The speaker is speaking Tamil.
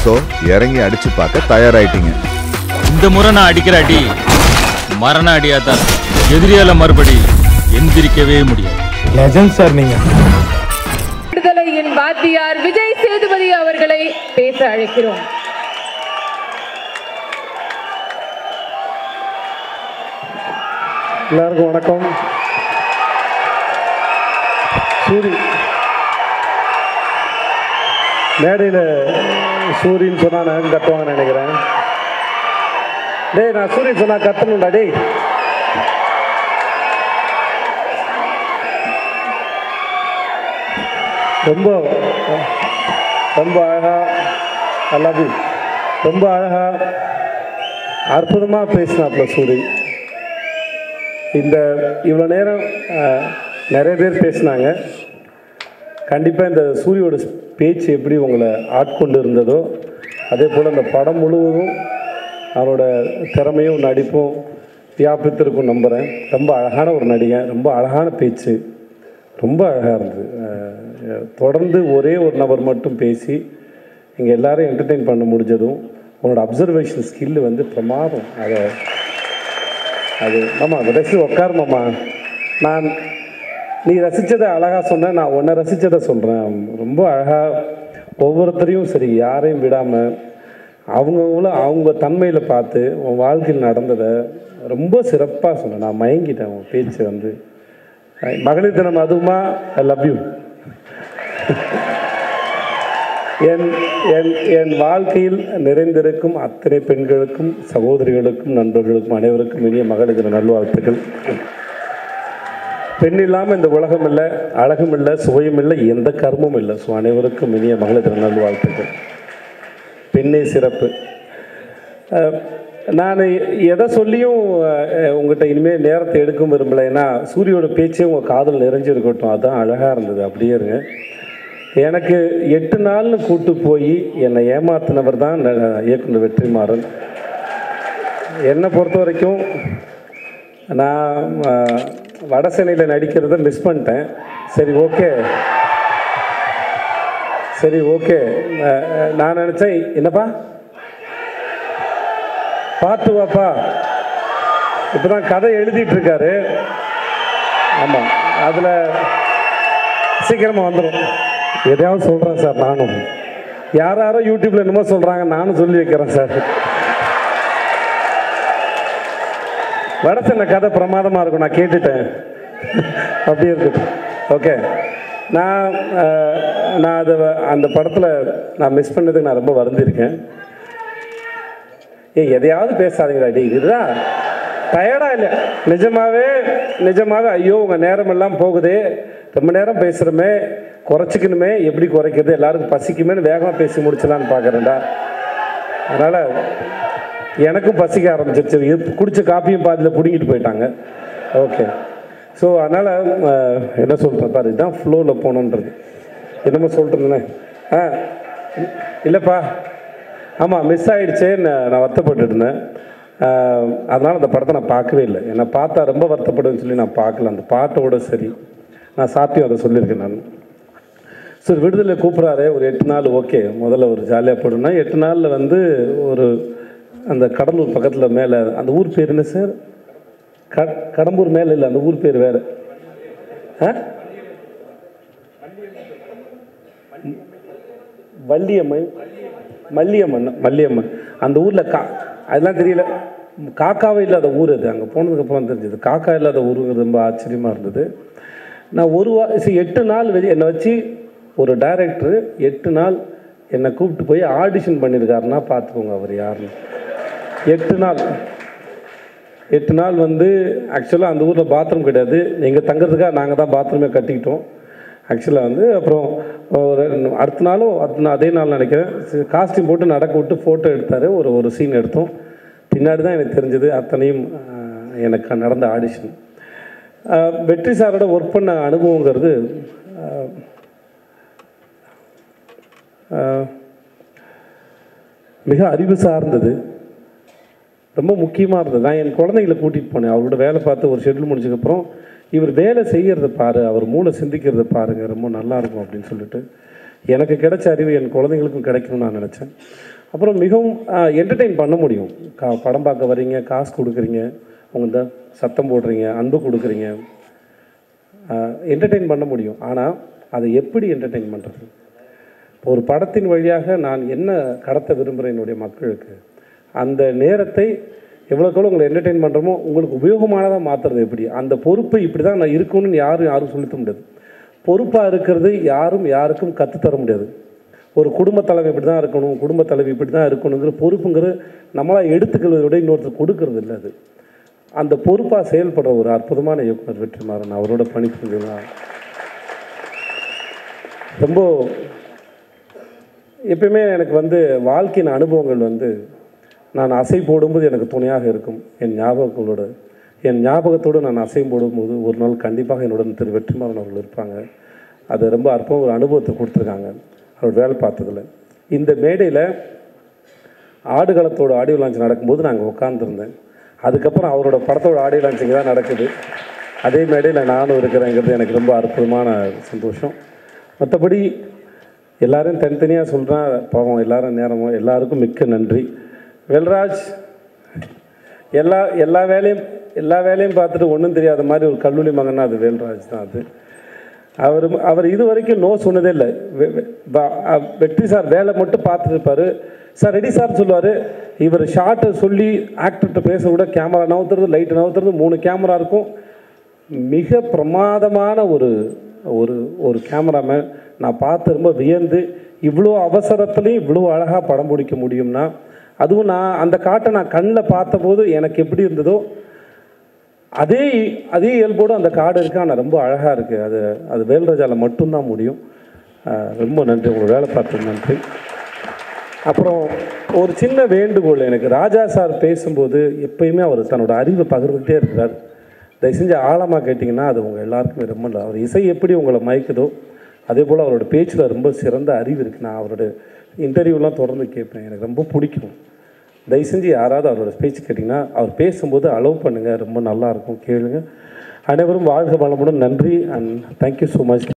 ஸோ இறங்கி அடிச்சு பார்க்க தயாராயிட்டீங்க இந்த முறை நான் அடிக்கிற அடி மரண அடியாதான் எதிரியால மறுபடி எந்திரிக்கவே முடியாது லெஜண்ட் சார் நீங்கள் விடுதலையின் வாத்தியார் விஜய் சேதுபதி அவர்களை பேச அழைக்கிறோம் எல்லாருக்கும் வணக்கம் சூரி மேடையில் சூரியன் சொன்னா நான் கத்துவாங்கன்னு நினைக்கிறேன் டேய் நான் சூரியன் சொன்னா கத்தணும்டா டேய் ரொம்ப ரொம்ப அழகா அல்லாது ரொம்ப அழகா அற்புதமாக பேசினாப்ல சூரி இந்த இவ்வளோ நேரம் அஹ், நிறைய பேர் பேசினாங்க கண்டிப்பாக இந்த சூரியோட பேச்சு எப்படி உங்களை ஆட்கொண்டு இருந்ததோ அதே போல் அந்த படம் முழுவதும் அவரோட திறமையும் நடிப்பும் வியாபித்திருக்கும் நம்புகிறேன் ரொம்ப அழகான ஒரு நடிகன் ரொம்ப அழகான பேச்சு ரொம்ப அழகாக இருந்தது அஹ், தொடர்ந்து ஒரே ஒரு நபர் மட்டும் பேசி இங்கே எல்லாரும் என்டர்டெயின் பண்ண முடிஞ்சதும் உன்னோட அப்சர்வேஷன் ஸ்கில் வந்து பிரமாதம் அதை அது ஆமாம் ரசி உட்காருமாம்மா நான் நீ ரசித்ததை அழகாக சொன்ன நான் உன்னை ரசித்ததை சொல்கிறேன் ரொம்ப அழகாக ஒவ்வொருத்தரையும் சரி யாரையும் விடாமல் அவங்கவுங்களும் அவங்க தன்மையில் பார்த்து உன் வாழ்க்கையில் நடந்ததை ரொம்ப சிறப்பாக சொன்னேன் நான் மயங்கிட்டேன் உன் பேச்சு வந்து மகளிர் தினம் அதுவுமா ஐ லவ் யூ என் என் என் வாழ்க்கையில் நிறைந்திருக்கும் அத்தனை பெண்களுக்கும் சகோதரிகளுக்கும் நண்பர்களுக்கும் அனைவருக்கும் இனிய மகளிர் தின நல்வாழ்த்துக்கள் பெண் இல்லாமல் இந்த உலகம் இல்லை அழகும் இல்லை சுவையும் இல்லை எந்த கர்மமும் இல்லை ஸோ அனைவருக்கும் இனிய மகளிர் தின நல்வாழ்த்துக்கள் பெண்ணே சிறப்பு அஹ், நான் எதை சொல்லியும் அஹ், உங்கள்கிட்ட இனிமேல் நேரத்தை எடுக்க விரும்பலை ஏன்னா சூரியோட பேச்சே உங்கள் காதல் நிறைஞ்சிருக்கட்டும் அதுதான் அழகாக இருந்தது அப்படியே இருங்க எனக்கு எட்டு நாள்னு கூட்டு போய் என்னை ஏமாத்தினவர் தான் ந- இயக்குனர் வெற்றிமாறன் என்னை பொறுத்த வரைக்கும் நான் அஹ், வட சென்னையில் நடிக்கிறத மிஸ் பண்ணிட்டேன் சரி ஓகே சரி ஓகே நான் நினச்சேன் என்னப்பா பார்த்து வாப்பா இப்போ தான் கதை எழுதிட்டு இருக்காரு ஆமாம் அதில் சீக்கிரமாக வந்துடும் எதையாவது சொல்கிறேன் சார் நானும் யார் யாரோ யூடியூப்ல என்னமோ சொல்கிறாங்க நானும் சொல்லி வைக்கிறேன் சார் வடசென்னை கதை பிரமாதமாக இருக்கும் நான் கேட்டுட்டேன் அப்படியே இருக்கட்டும் ஓகே நான் அஹ், நான் அதை அந்த படத்தில் நான் மிஸ் பண்ணதுக்கு நான் ரொம்ப வருந்திருக்கேன் ஏய் எதையாவது பேசாதீங்களா டி இதுதான் டயர்டா இல்லை நிஜமாவே நிஜமாவே ஐயோ உங்கள் நேரம் எல்லாம் போகுதே ரொம்ப நேரம் பேசுகிறோமே குறைச்சிக்கணுமே எப்படி குறைக்கிறது எல்லாருக்கும் பசிக்குமேன்னு வேகமாக பேசி முடிச்சலான்னு பார்க்குறேன்டா அதனால் எனக்கும் பசிக்க ஆரம்பிச்சிருச்சு இது குடிச்ச காப்பியும் பாதியில் பிடுங்கிட்டு போயிட்டாங்க ஓகே ஸோ அதனால் என்ன சொல்கிறேன் பாரு இதுதான் ஃப்ளோவில் போகணுன்றது என்னமோ சொல்லிட்டு இருந்தேனே ஆ இல்லைப்பா ஆமாம் மிஸ் ஆகிடுச்சேன்னு நான் வருத்தப்பட்டு இருந்தேன் அதனால் அந்த படத்தை நான் பார்க்கவே இல்லை என்னை பார்த்தா ரொம்ப வருத்தப்படுன்னு சொல்லி நான் பார்க்கல அந்த பாட்டோட சரி நான் சாப்பியும் அதை சொல்லியிருக்கேன் நான் சரி விடுதலை கூப்பிட்றாரு ஒரு எட்டு நாள் ஓகே முதல்ல ஒரு ஜாலியாக போடுனா எட்டு நாளில் வந்து ஒரு அந்த கடலூர் பக்கத்தில் மேலே அந்த ஊர் பேர் என்ன சார் க கடம்பூர் மேலே இல்லை அந்த ஊர் பேர் வேறு ஆ வள்ளியம்மன் மல்லியம்மன் மல்லியம்மன் அந்த ஊரில் கா அதெல்லாம் தெரியல காக்காவே இல்லாத ஊர் அது அங்கே போனதுக்கப்புறம் தெரிஞ்சது காக்கா இல்லாத ஊருங்கிறது ரொம்ப ஆச்சரியமாக இருந்தது நான் ஒரு வா சரி, எட்டு நாள் வெளியே என்னை வச்சு ஒரு டைரக்டர் எட்டு நாள் என்னை கூப்பிட்டு போய் ஆடிஷன் பண்ணியிருக்காருன்னா பார்த்துக்கோங்க அவர் யாருன்னு எட்டு நாள் எட்டு நாள் வந்து ஆக்சுவலாக அந்த ஊரில் பாத்ரூம் கிடையாது எங்கள் தங்குறதுக்காக நாங்கள் தான் பாத்ரூமே கட்டிக்கிட்டோம் ஆக்சுவலாக வந்து அப்புறம் ஒரு அடுத்த நாளும் அடுத்த நாள் அதே நாள் நினைக்கிறேன் காஸ்டியூம் போட்டு நடக்க விட்டு ஃபோட்டோ எடுத்தார் ஒரு ஒரு சீன் எடுத்தோம் பின்னாடி தான் எனக்கு தெரிஞ்சது அத்தனையும் ஆஹ், எனக்கு நடந்த ஆடிஷன் வெற்றி சாரோட ஒர்க் பண்ண அனுபவங்கிறது ஆஹ், ஆஹ், மிக அறிவு சார்ந்தது ரொம்ப முக்கியமாக இருந்தது நான் என் குழந்தைகளை கூட்டிகிட்டு போனேன் அவரோட வேலை பார்த்து ஒரு ஷெட்யூல் முடிச்சதுக்கப்புறம் இவர் வேலை செய்கிறத பாரு அவர் மூளை சிந்திக்கிறத பாருங்க ரொம்ப நல்லா இருக்கும் அப்படின்னு சொல்லிட்டு எனக்கு கிடைச்ச அறிவு என் குழந்தைங்களுக்கும் கிடைக்கும்னு நான் நினச்சேன் அப்புறம் மிகவும் என்டர்டெயின் பண்ண முடியும் கா படம் பார்க்க வர்றீங்க காசு கொடுக்குறீங்க உங்க இந்த சத்தம் போடுறீங்க அன்பு கொடுக்குறீங்க என்டர்டெயின் பண்ண முடியும் ஆனால் அதை எப்படி என்டர்டெயின் பண்ணுறது ஒரு படத்தின் வழியாக நான் என்ன கடத்த விரும்புகிறேன் என்னுடைய மக்களுக்கு அந்த நேரத்தை எவ்வளோக்கு எவ்வளோ உங்களை என்டர்டெயின் பண்ணுறோமோ உங்களுக்கு உபயோகமானதாக மாற்றுறது எப்படி அந்த பொறுப்பை இப்படி தான் நான் இருக்கணும்னு யாரும் யாரும் சொல்லித்த முடியாது பொறுப்பாக இருக்கிறது யாரும் யாருக்கும் கற்றுத்தர முடியாது ஒரு குடும்ப தலைமை இப்படி தான் இருக்கணும் குடும்ப தலைவி இப்படி தான் இருக்கணுங்கிற பொறுப்புங்கிறது நம்மளாக எடுத்துக்கிறத விட இன்னொருத்தர் கொடுக்கறது இல்லை அது அந்த பொறுப்பாக செயல்படுற ஒரு அற்புதமான இயக்குனர் வெற்றிமாறன் அவரோட பணிபுரிஞ்சுனா ரொம்ப எப்பயுமே எனக்கு வந்து வாழ்க்கையின் அனுபவங்கள் வந்து நான் அசை போடும்போது எனக்கு துணையாக இருக்கும் என் ஞாபகங்களோட என் ஞாபகத்தோடு நான் அசை போடும்போது ஒரு நாள் கண்டிப்பாக என்னுடன் திரு வெற்றிமாறன் அவர்கள் இருப்பாங்க அது ரொம்ப அற்புதம் ஒரு அனுபவத்தை கொடுத்துருக்காங்க அவர் வேலை பார்த்ததில் இந்த மேடையில் ஆடுகளத்தோட ஆடியோ லான்ச் நடக்கும்போது நாங்கள் உட்காந்துருந்தேன் அதுக்கப்புறம் அவரோட படத்தோட ஆடியோ லான்ச்சிங் தான் நடக்குது அதே மேடையில் நானும் இருக்கிறேங்கிறது எனக்கு ரொம்ப அற்புதமான சந்தோஷம் மற்றபடி எல்லாரும் தனித்தனியாக சொல்கிறேன் பாவம் எல்லாரும் நேரமும் எல்லாருக்கும் மிக்க நன்றி வெல்ராஜ் எல்லா எல்லா வேலையும் எல்லா வேலையும் பார்த்துட்டு ஒன்றும் தெரியாத மாதிரி ஒரு கல்லூரி மகன்னா அது வேல்ராஜ் தான் அது அவர் அவர் இது வரைக்கும் நோ சொன்னதே இல்லை வெ- வெ- ப- அ- வெற்றி சார் வேலை மட்டும் பார்த்துட்டு இருப்பாரு சார் ரெடி சார் சொல்லுவார் இவர் ஷார்ட்டை சொல்லி ஆக்டர்கிட்ட பேச விட கேமரா நவுத்துறது லைட்டு நவுத்துறது மூணு கேமரா இருக்கும் மிக பிரமாதமான ஒரு ஒரு ஒரு கேமராமேன் நான் பார்த்து ரொம்ப வியந்து இவ்வளோ அவசரத்துலேயும் இவ்வளோ அழகாக படம் பிடிக்க முடியும்னா அதுவும் நான் அந்த காட்டை நான் கண்ணில் பார்த்தபோது எனக்கு எப்படி இருந்ததோ அதே அதே இயல்போடு அந்த காடு இருக்கு ஆனால் ரொம்ப அழகாக இருக்குது அது அது வேல்ராஜால மட்டும்தான் முடியும் அஹ் ரொம்ப நன்றி உங்களோட வேலை பார்த்தது நன்றி அப்புறம் ஒரு சின்ன வேண்டுகோள் எனக்கு ராஜா சார் பேசும்போது எப்பயுமே அவர் தன்னோட அறிவை பகிர்ந்துகிட்டே இருக்கிறார் தயவு செஞ்சு ஆழமாக கேட்டிங்கன்னா அது உங்கள் எல்லாருக்குமே ரொம்ப நல்லது. அவர் இசை எப்படி உங்களை மயக்குதோ அதே போல் அவரோட பேச்சில் ரொம்ப சிறந்த அறிவு இருக்குது நான் அவரோட இன்டர்வியூலாம் தொடர்ந்து கேட்பேன் எனக்கு ரொம்ப பிடிக்கும் தயவு செஞ்சு யாராவது அவரோட பேச்சு கேட்டிங்கன்னா அவர் பேசும்போது அலோவ் பண்ணுங்கள் ரொம்ப நல்லா இருக்கும் கேளுங்க அனைவரும் வாழ்க வளமுடன் நன்றி அண்ட் தேங்க்யூ ஸோ மச்